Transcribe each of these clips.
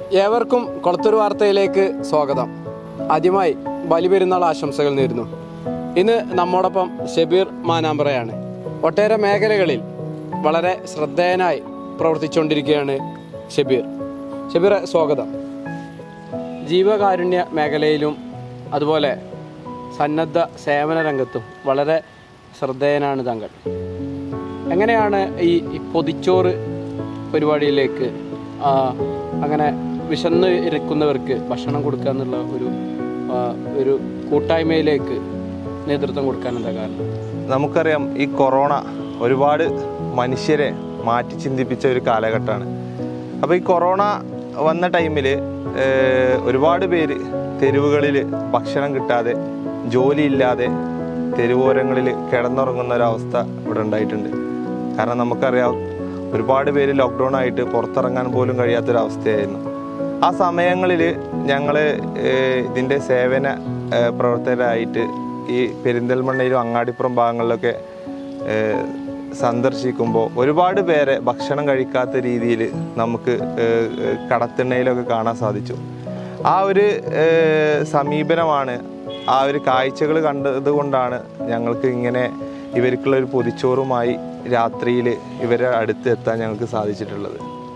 ഏവർക്കും കൊളത്തൂർ വാർത്തയിലേക്ക് സ്വാഗതം ആദ്യമായി ബലിപെരുന്നാൾ ആശംസകൾ നേരുന്നു ഇന്ന് നമ്മോടൊപ്പം ഷബീർ മാനാമ്പ്രയാണ് ഒട്ടേറെ മേഖലകളിൽ വളരെ ശ്രദ്ധേയനായി പ്രവർത്തിച്ചുകൊണ്ടിരിക്കുകയാണ് ഷബീർ ഷബീർ സ്വാഗതം ജീവകാരുണ്യ മേഖലയിലും അതുപോലെ സന്നദ്ധ സേവന രംഗത്തും വളരെ ശ്രദ്ധേയനാണ് താങ്കൾ എങ്ങനെയാണ് ഈ ഈ പൊതിച്ചോറ് പരിപാടിയിലേക്ക് ആ, അങ്ങനെ വിശന്ന് ഇരിക്കുന്നവർക്ക് ഭക്ഷണം കൊടുക്കുക എന്നുള്ള ഒരു ആ, ഒരു കൂട്ടായ്മയിലേക്ക് നേതൃത്വം കൊടുക്കാൻ എന്താ കാരണം നമുക്കറിയാം ഈ കൊറോണ ഒരുപാട് മനുഷ്യരെ മാറ്റി ചിന്തിപ്പിച്ച ഒരു കാലഘട്ടമാണ് അപ്പോൾ ഈ കൊറോണ വന്ന ടൈമിൽ ഒരുപാട് പേര് തെരുവുകളിൽ ഭക്ഷണം കിട്ടാതെ ജോലിയില്ലാതെ തെരുവോരങ്ങളിൽ കിടന്നുറങ്ങുന്ന ഒരവസ്ഥ ഇവിടെ ഉണ്ടായിട്ടുണ്ട് കാരണം നമുക്കറിയാം ഒരുപാട് പേര് ലോക്ക്ഡൗൺ ആയിട്ട് പുറത്തിറങ്ങാൻ പോലും കഴിയാത്തൊരവസ്ഥയായിരുന്നു ആ സമയങ്ങളിൽ ഞങ്ങൾ ഇതിൻ്റെ സേവന ഏഹ്, പ്രവർത്തകരായിട്ട് ഈ പെരിന്തൽമണ്ണയിലും അങ്ങാടിപ്പുറം ഭാഗങ്ങളിലൊക്കെ ഏഹ്, സന്ദർശിക്കുമ്പോൾ ഒരുപാട് പേരെ ഭക്ഷണം കഴിക്കാത്ത രീതിയിൽ നമുക്ക് ഏഹ്, ഏഹ്, കടത്തിണ്ണയിലൊക്കെ കാണാൻ സാധിച്ചു ആ ഒരു ഏഹ്, സമീപനമാണ് ആ ഒരു കാഴ്ചകൾ കണ്ടത് കൊണ്ടാണ് ഞങ്ങൾക്ക് ഇങ്ങനെ ഇവർക്കുള്ള ഒരു പൊതിച്ചോറുമായി രാത്രിയിൽ ഇവരെ അടുത്ത് എത്താൻ ഞങ്ങൾക്ക് സാധിച്ചിട്ടുള്ളത്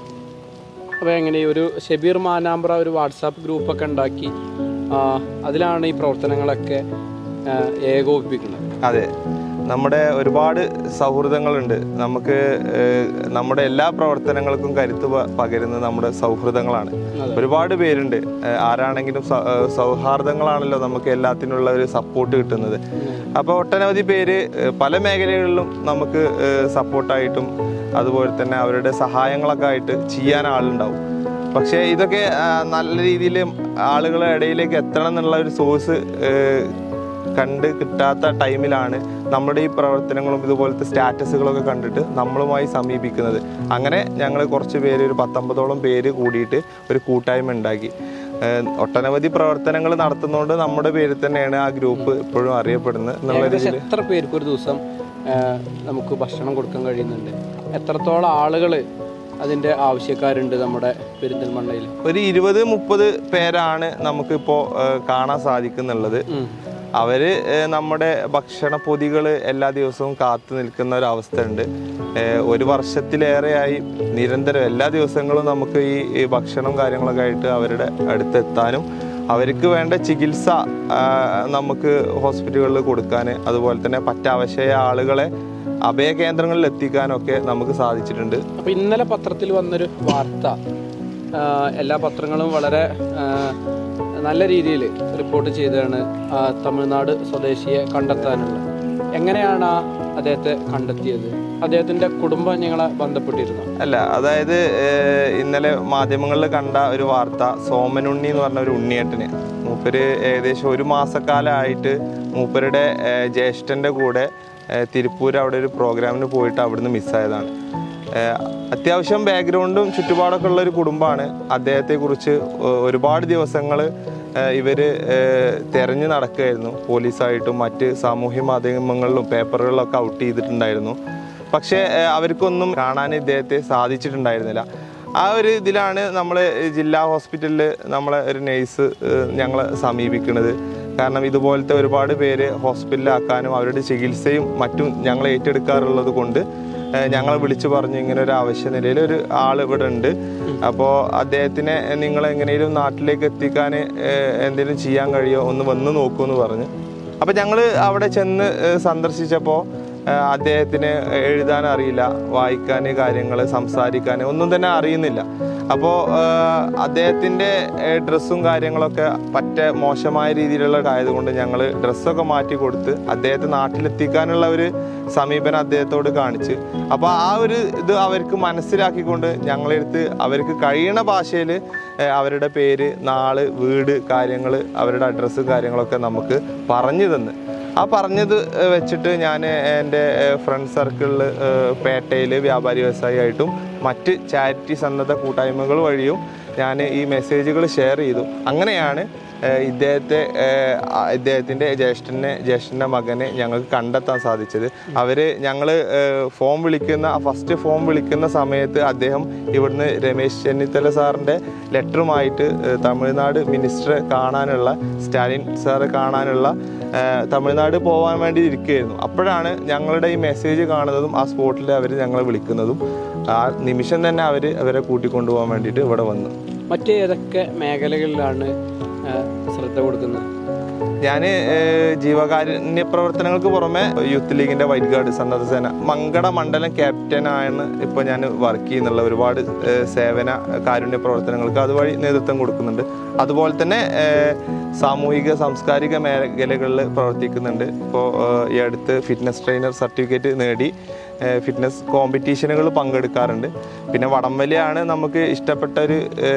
അപ്പോൾ എങ്ങനെ ഒരു ഷബീർ മാനാമ്പ്ര ഒരു വാട്സാപ്പ് ഗ്രൂപ്പൊക്കെ ഉണ്ടാക്കി ആ, അതിലാണ് ഈ പ്രവർത്തനങ്ങളൊക്കെ ആ, ഏകോപിപ്പിക്കുന്നത് അതെ നമ്മുടെ ഒരുപാട് സൗഹൃദങ്ങളുണ്ട് നമുക്ക് ഏഹ്, നമ്മുടെ എല്ലാ പ്രവർത്തനങ്ങൾക്കും കരുത്ത് പ- പകരുന്നത് നമ്മുടെ സൗഹൃദങ്ങളാണ് അതെ. ഒരുപാട് പേരുണ്ട് ഏഹ്, ആരാണെങ്കിലും സ- ഏഹ്, സൗഹാർദ്ദങ്ങളാണല്ലോ നമുക്ക് എല്ലാത്തിനുള്ള ഒരു സപ്പോർട്ട് കിട്ടുന്നത് അപ്പോൾ ഒട്ടനവധി പേര് ഏഹ്, പല മേഖലകളിലും നമുക്ക് സപ്പോർട്ടായിട്ടും അതുപോലെ തന്നെ അവരുടെ സഹായങ്ങളൊക്കെ ആയിട്ട് ചെയ്യാൻ ആളുണ്ടാവും പക്ഷേ ഇതൊക്കെ ആ, നല്ല രീതിയിൽ ആളുകളുടെ ഇടയിലേക്ക് എത്തണം എന്നുള്ള ഒരു സോഴ്സ് കണ്ട് കിട്ടാത്ത ടൈമിലാണ് നമ്മുടെ ഈ പ്രവർത്തനങ്ങളും ഇതുപോലത്തെ സ്റ്റാറ്റസുകളൊക്കെ കണ്ടിട്ട് നമ്മളുമായി സമീപിക്കുന്നത് അങ്ങനെ ഞങ്ങൾ കുറച്ച് പേര് ഒരു പത്തൊമ്പതോളം പേര് കൂടിയിട്ട് ഒരു കൂട്ടായ്മ ഉണ്ടാക്കി ഏഹ് ഒട്ടനവധി പ്രവർത്തനങ്ങൾ നടത്തുന്നതുകൊണ്ട് നമ്മുടെ പേരിൽ തന്നെയാണ് ആ ഗ്രൂപ്പ് ഇപ്പോഴും അറിയപ്പെടുന്നത് എന്നുള്ള ഏകദേശം രീതിയിൽ എത്ര പേർക്ക് ഒരു ദിവസം ആ, നമുക്ക് ഭക്ഷണം കൊടുക്കാൻ കഴിയുന്നുണ്ട് എത്രത്തോളം ആളുകൾ അതിൻ്റെ ആവശ്യക്കാരുണ്ട് നമ്മുടെ പെരിന്തൽമണ്ണയിൽ ഒരു ഇരുപത് മുപ്പത് പേരാണ് നമുക്കിപ്പോൾ ഏഹ് കാണാൻ സാധിക്കുന്നുള്ളത് അവര് ഏഹ് നമ്മുടെ ഭക്ഷണ പൊതികൾ എല്ലാ ദിവസവും കാത്തു നിൽക്കുന്ന ഒരു അവസ്ഥ ഉണ്ട് ഏഹ് ഒരു വർഷത്തിലേറെയായി നിരന്തരം എല്ലാ ദിവസങ്ങളും നമുക്ക് ഈ ഈ ഭക്ഷണം കാര്യങ്ങളൊക്കെ ആയിട്ട് അവരുടെ അടുത്തെത്താനും അവർക്ക് വേണ്ട ചികിത്സ ആ, നമുക്ക് ഹോസ്പിറ്റലുകളിൽ കൊടുക്കാൻ അതുപോലെ തന്നെ പറ്റാവശ്യ ആളുകളെ അഭയ കേന്ദ്രങ്ങളിൽ എത്തിക്കാനൊക്കെ നമുക്ക് സാധിച്ചിട്ടുണ്ട് അപ്പോൾ ഇന്നലെ പത്രത്തിൽ വന്നൊരു വാർത്ത ആ, എല്ലാ പത്രങ്ങളും വളരെ ആ, നല്ല രീതിയിൽ റിപ്പോർട്ട് ചെയ്തതാണ് ആ, തമിഴ്നാട് സ്വദേശിയെ കണ്ടെത്താനുള്ളത് എങ്ങനെയാണ് ആ അദ്ദേഹത്തെ കണ്ടെത്തിയത് അദ്ദേഹത്തിൻ്റെ കുടുംബം ഞങ്ങളെ ബന്ധപ്പെട്ടിരുന്നു അല്ല അതായത് ഏഹ്, ഇന്നലെ മാധ്യമങ്ങളിൽ കണ്ട ഒരു വാർത്ത സോമനുണ്ണി എന്ന് പറഞ്ഞ ഒരു ഉണ്ണിയേട്ടന് മൂപ്പര് ഏകദേശം ഒരു മാസക്കാലമായിട്ട് മൂപ്പരുടെ ഏഹ്, ജ്യേഷ്ഠന്റെ കൂടെ ഏഹ്, തിരുപ്പൂർ അവിടെ ഒരു പ്രോഗ്രാമിന് പോയിട്ട് അവിടുന്ന് മിസ്സായതാണ് ഏഹ്, അത്യാവശ്യം ബാക്ക്ഗ്രൗണ്ടും ചുറ്റുപാടൊക്കെ ഉള്ള ഒരു കുടുംബമാണ് അദ്ദേഹത്തെക്കുറിച്ച് ഒ- ഒരുപാട് ദിവസങ്ങൾ ഇവർ തെരഞ്ഞു നടക്കുകയായിരുന്നു പോലീസായിട്ടും മറ്റ് സാമൂഹ്യ മാധ്യമങ്ങളിലും പേപ്പറുകളിലൊക്കെ ഔട്ട് ചെയ്തിട്ടുണ്ടായിരുന്നു പക്ഷേ ഏഹ്, അവർക്കൊന്നും കാണാൻ ഇദ്ദേഹത്തെ സാധിച്ചിട്ടുണ്ടായിരുന്നില്ല ആ ഒരു ഇതിലാണ് നമ്മൾ ജില്ലാ ഹോസ്പിറ്റലിൽ നമ്മളെ ഒരു നേഴ്സ് ഞങ്ങളെ സമീപിക്കുന്നത് കാരണം ഇതുപോലത്തെ ഒരുപാട് പേര് ഹോസ്പിറ്റലിലാക്കാനും അവരുടെ ചികിത്സയും മറ്റും ഞങ്ങൾ ഏറ്റെടുക്കാറുള്ളത് കൊണ്ട് ഏഹ്, ഞങ്ങളെ വിളിച്ചു പറഞ്ഞു ഇങ്ങനെ ഒരു ആവശ്യ നിലയിൽ ഒരു ആൾ ഇവിടെ ഉണ്ട് അപ്പോൾ അദ്ദേഹത്തിനെ നിങ്ങൾ എങ്ങനെയും നാട്ടിലേക്ക് എത്തിക്കാൻ എന്തെങ്കിലും ചെയ്യാൻ കഴിയുമോ ഒന്ന് വന്ന് നോക്കൂ എന്ന് പറഞ്ഞ് അപ്പോൾ ഞങ്ങൾ അവിടെ ചെന്ന് ഏഹ്, സന്ദർശിച്ചപ്പോൾ ഏഹ്, അദ്ദേഹത്തിന് എഴുതാൻ അറിയില്ല വായിക്കാൻ കാര്യങ്ങൾ സംസാരിക്കാൻ ഒന്നും തന്നെ അറിയുന്നില്ല അപ്പോൾ അദ്ദേഹത്തിൻ്റെ ഡ്രസ്സും കാര്യങ്ങളൊക്കെ പറ്റ മോശമായ രീതിയിലുള്ള ആയതുകൊണ്ട് ഞങ്ങൾ ഡ്രസ്സൊക്കെ മാറ്റി കൊടുത്ത് അദ്ദേഹത്തെ നാട്ടിലെത്തിക്കാനുള്ള ഒരു സമീപനം അദ്ദേഹത്തോട് കാണിച്ച് അപ്പോൾ ആ ഒരു ഇത് അവർക്ക് മനസ്സിലാക്കിക്കൊണ്ട് ഞങ്ങളെടുത്ത് അവർക്ക് കഴിയണ ഭാഷയിൽ അവരുടെ പേര് നാള് വീട് കാര്യങ്ങൾ അവരുടെ അഡ്രസ്സ് കാര്യങ്ങളൊക്കെ നമുക്ക് പറഞ്ഞു തന്ന് ആ പറഞ്ഞത് ഏഹ്, വെച്ചിട്ട് ഞാൻ എൻ്റെ ഫ്രണ്ട് സർക്കിളിൽ പേട്ടയിൽ വ്യാപാരി വ്യവസായിയായിട്ടും മറ്റ് ചാരിറ്റി സന്നദ്ധ കൂട്ടായ്മകൾ വഴിയും ഞാൻ ഈ മെസ്സേജുകൾ ഷെയർ ചെയ്തു അങ്ങനെയാണ് ഏഹ് ഇദ്ദേഹത്തെ ഏഹ് ആ ഇദ്ദേഹത്തിൻ്റെ ജ്യേഷ്ഠനെ ജ്യേഷ്ഠൻ്റെ മകനെ ഞങ്ങൾക്ക് കണ്ടെത്താൻ സാധിച്ചത് അവർ ഞങ്ങൾ ഫോം വിളിക്കുന്ന ഫസ്റ്റ് ഫോം വിളിക്കുന്ന സമയത്ത് അദ്ദേഹം ഇവിടുന്ന് രമേശ് ചെന്നിത്തല സാറിൻ്റെ ലെറ്ററുമായിട്ട് ഏഹ് തമിഴ്നാട് മിനിസ്റ്ററെ കാണാനുള്ള സ്റ്റാലിൻ സാറെ കാണാനുള്ള ഏഹ് തമിഴ്നാട് പോകാൻ വേണ്ടി ഇരിക്കുകയായിരുന്നു അപ്പോഴാണ് ഞങ്ങളുടെ ഈ മെസ്സേജ് കാണുന്നതും ആ സ്പോട്ടിൽ അവർ ഞങ്ങളെ വിളിക്കുന്നതും ആ നിമിഷം തന്നെ അവർ അവരെ കൂട്ടിക്കൊണ്ടുപോകാൻ വേണ്ടിയിട്ട് ഇവിടെ വന്നു മറ്റേതൊക്കെ മേഖലകളിലാണ് ആ, ശ്രദ്ധ കൊടുക്കുന്നത് ഞാൻ ജീവകാരുണ്യ പ്രവർത്തനങ്ങൾക്ക് പുറമെ യൂത്ത് ലീഗിന്റെ വൈറ്റ് ഗാർഡ് സന്നദ്ധ സേന മങ്കട മണ്ഡലം ക്യാപ്റ്റനായാണ് ഇപ്പോൾ ഞാൻ വർക്ക് ചെയ്യുന്നുള്ള ഒരുപാട് ഏഹ്, സേവന കാരുണ്യ പ്രവർത്തനങ്ങൾക്ക് അതുവഴി നേതൃത്വം കൊടുക്കുന്നുണ്ട് അതുപോലെ തന്നെ ഏഹ്, സാമൂഹിക സാംസ്കാരിക മേഖലകളിൽ പ്രവർത്തിക്കുന്നുണ്ട് ഇപ്പോൾ ഈ അടുത്ത് ഫിറ്റ്നസ് ട്രെയിനർ സർട്ടിഫിക്കറ്റ് നേടി ഫിറ്റ്നസ് കോമ്പറ്റീഷനുകൾ പങ്കെടുക്കാറുണ്ട് പിന്നെ വടംവലിയാണ് നമുക്ക് ഇഷ്ടപ്പെട്ട ഒരു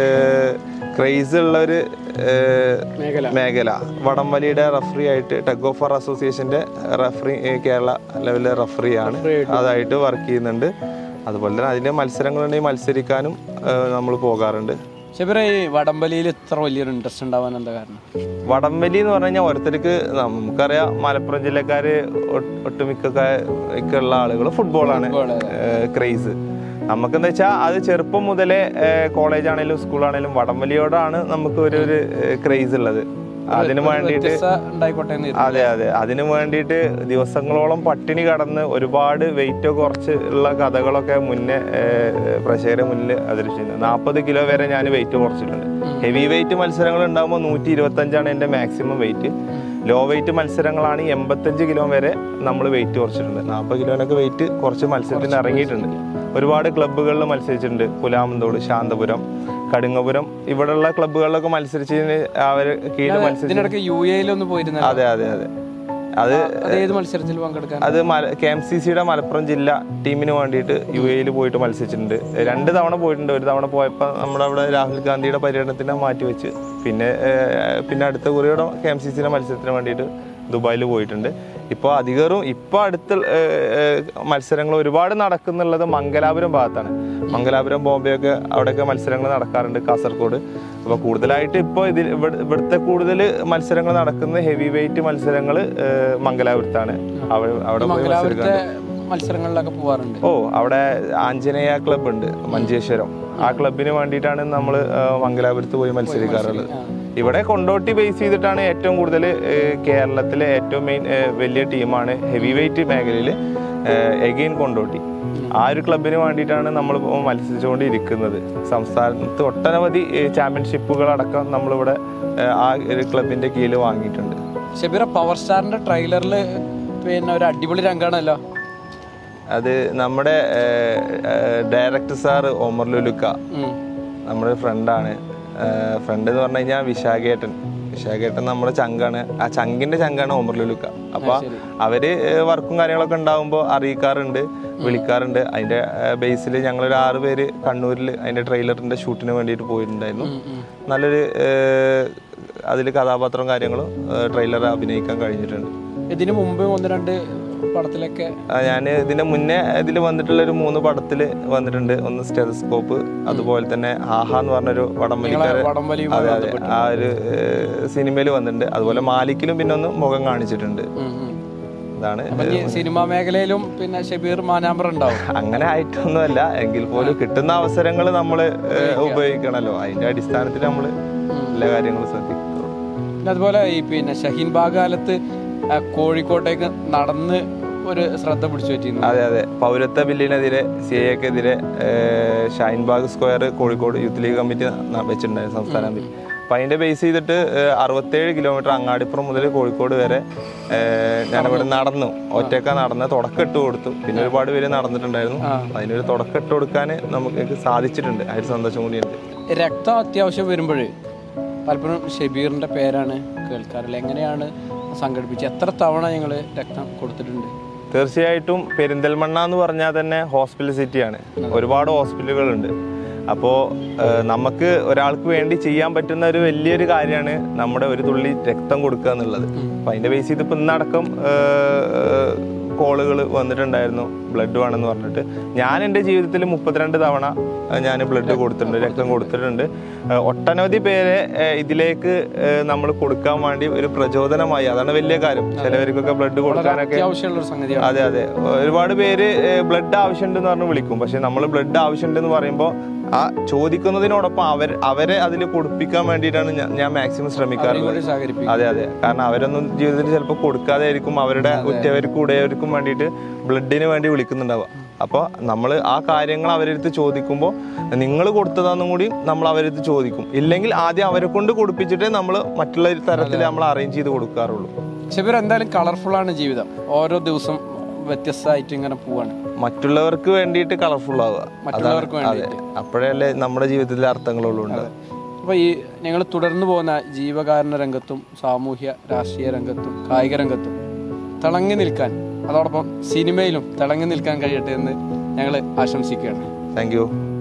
ക്രേസ് ഉള്ള ഒരു ഏഹ്, മേഖല മേഖല വടംവലിയുടെ റഫറി ആയിട്ട് ടഗ് ഓഫ് വാർ അസോസിയേഷന്റെ റഫറി കേരള ലെവലിലെ റഫറിയാണ് അതായിട്ട് വർക്ക് ചെയ്യുന്നുണ്ട് അതുപോലെ തന്നെ അതിന്റെ മത്സരങ്ങളുണ്ടെങ്കിൽ മത്സരിക്കാനും നമ്മൾ പോകാറുണ്ട് ശബിറ ഈ വടംവലിയിൽ ഇത്ര വലിയൊരു ഇൻട്രസ്റ്റ് ഉണ്ടാവാൻ എന്താ കാരണം വടംവലി എന്ന് പറഞ്ഞു കഴിഞ്ഞാൽ ഓരോരുത്തർക്ക് നമുക്കറിയാം മലപ്പുറം ജില്ലക്കാര് ഒട്ട് ഒട്ടുമിക്ക ഒക്കെ ഉള്ള ആളുകൾ ഫുട്ബോളാണ് ക്രേസ് നമുക്കെന്താ വെച്ചാൽ അത് ചെറുപ്പം മുതലേ കോളേജ് ആണെങ്കിലും സ്കൂളാണെങ്കിലും വടംവലിയോടാണ് നമുക്ക് ഒരു ഒരു ക്രേസ് ഉള്ളത് അതിന് വേണ്ടിയിട്ട് വ്യത്യസ്ത ഉണ്ടായിക്കോട്ടെ എന്ന് കരുതി. അതെ അതെ അതിനു വേണ്ടിയിട്ട് ദിവസങ്ങളോളം പട്ടിണി കടന്ന് ഒരുപാട് വെയിറ്റ് കുറച്ച് ഉള്ള കഥകളൊക്കെ മുന്നേ ഏഹ്, പ്രേക്ഷകരെ മുന്നിൽ അവതരിച്ചിട്ടുണ്ട് നാൽപ്പത് കിലോ വരെ ഞാൻ വെയിറ്റ് കുറച്ചിട്ടുണ്ട് ഹെവി വെയിറ്റ് മത്സരങ്ങൾ ഉണ്ടാകുമ്പോൾ നൂറ്റി ഇരുപത്തഞ്ചാണ് എൻ്റെ മാക്സിമം വെയിറ്റ് ലോ വെയിറ്റ് മത്സരങ്ങളാണ് എൺപത്തഞ്ച് കിലോ വരെ നമ്മൾ വെയിറ്റ് കുറച്ചിട്ടുണ്ട് നാൽപ്പത് കിലോനൊക്കെ വെയിറ്റ് കുറച്ച് മത്സരത്തിന് ഇറങ്ങിയിട്ടുണ്ട് ഒരുപാട് ക്ലബ്ബുകളിൽ മത്സരിച്ചിട്ടുണ്ട് പുലാമന്തോട് ശാന്തപുരം കടുങ്ങപുരം ഇവിടെയുള്ള ക്ലബ്ബുകളിലൊക്കെ മത്സരിച്ചതിന് അവർ കീഴിൽ മത്സരിച്ചു ഇതിനിടയ്ക്ക് യു എയിലൊന്ന് പോയിരുന്ന അതെ അതെ അതെ അത് അത് ഏത് മത്സരത്തിൽ പങ്കെടുക്കാൻ അത് കെ എം സി സിയുടെ മലപ്പുറം ജില്ല ടീമിന് വേണ്ടിയിട്ട് യു എയിൽ പോയിട്ട് മത്സരിച്ചിട്ടുണ്ട് രണ്ട് തവണ പോയിട്ടുണ്ട് ഒരു തവണ പോയപ്പോൾ നമ്മുടെ അവിടെ രാഹുൽ ഗാന്ധിയുടെ പര്യടനത്തിന് മാറ്റിവെച്ച് പിന്നെ ഏഹ്, പിന്നെ അടുത്ത കുറിയുടെ കെ എം സി സിയുടെ മത്സരത്തിന് വേണ്ടിയിട്ട് ദുബായിൽ പോയിട്ടുണ്ട് ഇപ്പോൾ അധികവും ഇപ്പോൾ അടുത്ത മത്സരങ്ങൾ ഒരുപാട് നടക്കുന്നുള്ളത് മംഗലാപുരം ഭാഗത്താണ് മംഗലാപുരം ബോംബെ ഒക്കെ അവിടെയൊക്കെ മത്സരങ്ങൾ നടക്കാറുണ്ട് കാസർഗോഡ് അപ്പോൾ കൂടുതലായിട്ട് ഇപ്പോൾ ഇതിൽ ഇവിടെ- ഇവിടുത്തെ കൂടുതൽ മത്സരങ്ങൾ നടക്കുന്ന ഹെവി വെയിറ്റ് മത്സരങ്ങൾ മംഗലാപുരത്താണ് അവിടെ അവിടെ പോയി മംഗലാപുരത്തെ മത്സരിക്കാൻ മത്സരങ്ങളിലൊക്കെ പോവാറുണ്ട് ഓ അവിടെ ആഞ്ജനേയ ക്ലബ് ഉണ്ട് മഞ്ചേശ്വരം ആ ക്ലബിന് വേണ്ടിയിട്ടാണ് നമ്മൾ മംഗലാപുരത്ത് പോയി മത്സരിക്കാറുള്ളത് ഇവിടെ കൊണ്ടോട്ടി ബേസ് ചെയ്തിട്ടാണ് ഏറ്റവും കൂടുതൽ കേരളത്തിലെ ഏറ്റവും മെയിൻ വലിയ ടീമാണ് ഹെവി വെയിറ്റ് മേഖലയിൽ എഗെയിൻ കൊണ്ടോട്ടി ആ ഒരു ക്ലബിന് വേണ്ടിയിട്ടാണ് നമ്മൾ മത്സരിച്ചുകൊണ്ടിരിക്കുന്നത് സംസ്ഥാനത്ത് ഒട്ടനവധി ചാമ്പ്യൻഷിപ്പുകളടക്കം നമ്മളിവിടെ ഏഹ്, ആ ഒരു ക്ലബിന്റെ കീഴിൽ വാങ്ങിയിട്ടുണ്ട് ഷബീറ പവർ സ്റ്റാറിന്റെ ട്രെയിലറിൽ പിന്നെ ഒരു അടിപൊളി രംഗാണല്ലോ അത് നമ്മുടെ ഡയറക്ടർ സാറ് ഒമർ ലുലുക്ക ഉം. നമ്മുടെ ഫ്രണ്ടാണ് ഫ്രണ്ട് എന്ന് പറഞ്ഞു കഴിഞ്ഞാൽ വിശാഖേട്ടൻ വിശാഖേട്ടൻ നമ്മുടെ ചങ്കാണ് ആ ചങ്കിന്റെ ചങ്കാണ് ഒമർ ലുലുക്ക അപ്പൊ അവര് വർക്കും കാര്യങ്ങളൊക്കെ ഉണ്ടാവുമ്പോൾ അറിയിക്കാറുണ്ട് വിളിക്കാറുണ്ട് അതിന്റെ ബേസിൽ ഞങ്ങളൊരു ആറ് പേര് കണ്ണൂരിൽ അതിന്റെ ട്രെയിലറിന്റെ ഷൂട്ടിന് വേണ്ടിയിട്ട് പോയിട്ടുണ്ടായിരുന്നു നല്ലൊരു അതിൽ കഥാപാത്രവും കാര്യങ്ങളും ട്രെയിലർ അഭിനയിക്കാൻ കഴിഞ്ഞിട്ടുണ്ട് ഇതിനു മുമ്പ് ഒന്ന് രണ്ട് പടത്തിലൊക്കെ ഞാൻ ഇതിന്റെ മുന്നേ ഇതിൽ വന്നിട്ടുള്ള ഒരു മൂന്ന് പടത്തിൽ വന്നിട്ടുണ്ട് ഒന്ന് സ്റ്റെതസ്കോപ്പ് അതുപോലെ തന്നെ ആഹ എന്ന് പറഞ്ഞൊരു വടംവലിക്കാരൻ വടംവലിയുമായി അതെ അതെ ആ ഒരു സിനിമയിൽ വന്നിട്ടുണ്ട് അതുപോലെ മാലിക്കിലും പിന്നെ ഒന്ന് മുഖം കാണിച്ചിട്ടുണ്ട് ഉം, ഉം. ഇതാണ് അപ്പൊ ഇനി സിനിമാ മേഖലയിലും പിന്നെ ഷബീർ മാനാമ്പർ ഉണ്ടാവും അങ്ങനെ ആയിട്ടൊന്നുമല്ല എങ്കിൽ പോലും കിട്ടുന്ന അവസരങ്ങൾ നമ്മൾ ഉപയോഗിക്കണമല്ലോ അതിന്റെ അടിസ്ഥാനത്തിൽ നമ്മൾ എല്ലാ കാര്യങ്ങളും ശ്രദ്ധിക്കും പിന്നെ അതുപോലെ ഈ പിന്നെ ഷഹീൻ ബാഗ് കാലത്ത് ആ, കോഴിക്കോട്ടേക്ക് നടന്ന് ഒരു ശ്രദ്ധ പിടിച്ചു പറ്റിയിരുന്നു അതെ അതെ പൗരത്വ ബില്ലിനെതിരെ സി എക്കെതിരെ Shaheen Bagh square Kozhikode youth league committee ന- വെച്ചിട്ടുണ്ടായിരുന്നു സംസ്ഥാന കമ്മിറ്റി അപ്പം അതിൻ്റെ ബേസ് ചെയ്തിട്ട് ഏഹ്, അറുപത്തേഴ് കിലോമീറ്റർ അങ്ങാടിപ്പുറം മുതൽ കോഴിക്കോട് വരെ ഏഹ്, ഞാനിവിടെ നടന്നു ഒറ്റക്ക നടന്ന് തുടക്കം ഇട്ട് കൊടുത്തു പിന്നെ ഒരുപാട് പേര് നടന്നിട്ടുണ്ടായിരുന്നു അതിനൊരു തുടക്കം ഇട്ട് കൊടുക്കാൻ നമുക്ക് എനിക്ക് സാധിച്ചിട്ടുണ്ട് ആ ഒരു സന്തോഷം കൂടിയുണ്ട് രക്തം അത്യാവശ്യം വരുമ്പോൾ പലപ്പോഴും ഷബീറിന്റെ പേരാണ് കേൾക്കാറില്ല എങ്ങനെയാണ് സംഘടിപ്പിച്ചത് എത്ര തവണ ഞങ്ങൾ രക്തം കൊടുത്തിട്ടുണ്ട് തീർച്ചയായിട്ടും പെരിന്തൽമണ്ണ എന്ന് പറഞ്ഞാൽ തന്നെ ഹോസ്പിറ്റൽ സിറ്റിയാണ് ഒരുപാട് ഹോസ്പിറ്റലുകളുണ്ട് അപ്പോൾ നമുക്ക് ഒരാൾക്ക് വേണ്ടി ചെയ്യാൻ പറ്റുന്ന ഒരു വലിയൊരു കാര്യമാണ് നമ്മുടെ ഒരു തുള്ളി രക്തം കൊടുക്കുക എന്നുള്ളത് അപ്പം അതിൻ്റെ ബേസ് ചെയ്ത് ഇപ്പം ഇന്നടക്കം ഏഹ്, കോളുകൾ വന്നിട്ടുണ്ടായിരുന്നു ബ്ലഡ് വേണമെന്ന് പറഞ്ഞിട്ട് ഞാൻ എൻ്റെ ജീവിതത്തിൽ മുപ്പത്തിരണ്ട് തവണ ഞാൻ ബ്ലഡ് കൊടുത്തിട്ടുണ്ട് രക്തം കൊടുത്തിട്ടുണ്ട് ഏഹ് ഒട്ടനവധി പേരെ ഏഹ് ഇതിലേക്ക് നമ്മൾ കൊടുക്കാൻ വേണ്ടി ഒരു പ്രചോദനമായി അതാണ് വലിയ കാര്യം ചിലവർക്കൊക്കെ ബ്ലഡ് കൊടുക്കാനൊക്കെ അത്യാവശ്യമുള്ള ഒരു സംഗതിയാണ് അതെ അതെ ഒരുപാട് പേര് ബ്ലഡ് ആവശ്യമുണ്ടെന്ന് പറഞ്ഞ് വിളിക്കും പക്ഷെ നമ്മൾ ബ്ലഡ് ആവശ്യമുണ്ടെന്ന് പറയുമ്പോൾ ആ ചോദിക്കുന്നതിനോടൊപ്പം അവർ അവരെ അതിൽ കൊടുപ്പിക്കാൻ വേണ്ടിയിട്ടാണ് ഞാൻ- ഞാൻ മാക്സിമം ശ്രമിക്കാറുള്ളത് കൂടി സഹകരിപ്പിക്കും അതെ അതെ കാരണം അവരൊന്നും ജീവിതത്തിൽ ചിലപ്പോൾ കൊടുക്കാതെ ആയിരിക്കും അവരുടെ ഉറ്റവർക്കും ഉടയവർക്കും വേണ്ടിയിട്ട് ബ്ലഡിന് വേണ്ടി വിളിക്കുന്നുണ്ടാവുക അപ്പോൾ നമ്മൾ ആ കാര്യങ്ങൾ അവരെടുത്ത് ചോദിക്കുമ്പോൾ നിങ്ങൾ കൊടുത്തതാന്നും കൂടി നമ്മൾ അവരെടുത്ത് ചോദിക്കും ഇല്ലെങ്കിൽ ആദ്യം അവരെ കൊണ്ട് കൊടുപ്പിച്ചിട്ടേ നമ്മൾ മറ്റുള്ള തരത്തിൽ നമ്മൾ അറേഞ്ച് ചെയ്ത് കൊടുക്കാറുള്ളൂ ഷബീർ എന്തായാലും കളർഫുൾ ആണ് ജീവിതം ഓരോ ദിവസം വ്യത്യസ്തമായിട്ട് ഇങ്ങനെ പോവാണ് മറ്റുള്ളവർക്ക് വേണ്ടിയിട്ട് കളർഫുൾ ആവുക മറ്റുള്ളവർക്ക് അതാണ്. അതെ വേണ്ടിയിട്ട് അപ്പോഴല്ലേ നമ്മുടെ ജീവിതത്തിലെ അർത്ഥങ്ങളുള്ളൂ ഉണ്ട് അപ്പോൾ ഈ ഞങ്ങൾ തുടർന്നു പോകുന്ന ജീവകാരുണ്യ രംഗത്തും സാമൂഹ്യ രാഷ്ട്രീയ രംഗത്തും കായിക രംഗത്തും തിളങ്ങി നിൽക്കാൻ അതോടൊപ്പം സിനിമയിലും തിളങ്ങി നിൽക്കാൻ കഴിയട്ടെ എന്ന് ഞങ്ങൾ ആശംസിക്കുകയാണ് താങ്ക് യു